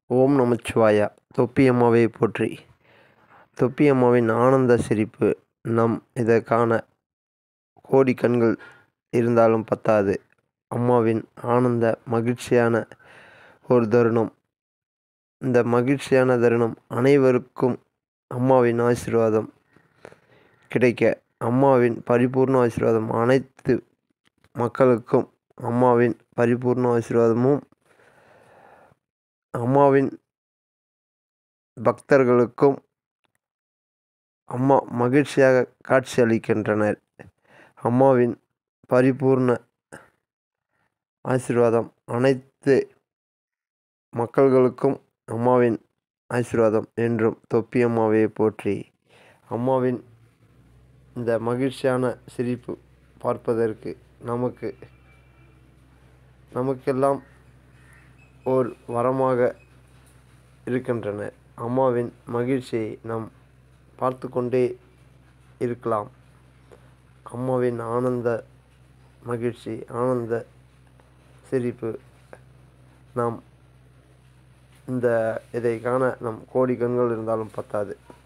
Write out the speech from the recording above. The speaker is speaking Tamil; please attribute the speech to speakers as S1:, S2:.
S1: ஓம் நமச்சிவாயா தொப்பி அம்மாவை போற்றி தொப்பி அம்மாவின் ஆனந்த சிரிப்பு நம் இதை காண கோடி கண்கள் இருந்தாலும் பத்தாது அம்மாவின் ஆனந்த மகிழ்ச்சியான ஒரு தருணம் இந்த மகிழ்ச்சியான தருணம் அனைவருக்கும் அம்மாவின் ஆசீர்வாதம் கிடைக்க அம்மாவின் பரிபூர்ண ஆசீர்வாதம் அனைத்து மக்களுக்கும் அம்மாவின் பரிபூர்ண ஆசீர்வாதமும் அம்மாவின் பக்தர்களுக்கும் அம்மா மகிழ்ச்சியாக காட்சி அளிக்கின்றனர் அம்மாவின் பரிபூர்ண ஆசீர்வாதம் அனைத்து மக்கள்களுக்கும் அம்மாவின் ஆசீர்வாதம் என்றும் தொப்பி அம்மாவை போற்றி அம்மாவின் இந்த மகிழ்ச்சியான சிரிப்பு பார்ப்பதற்கு நமக்கு நமக்கெல்லாம் ஓர் வரமாக இருக்கின்றன அம்மாவின் மகிழ்ச்சியை நாம் பார்த்து கொண்டே இருக்கலாம் அம்மாவின் ஆனந்த மகிழ்ச்சி ஆனந்த சிரிப்பு நாம் இந்த இதை காண நம் கோடி கண்கள் இருந்தாலும் பத்தாது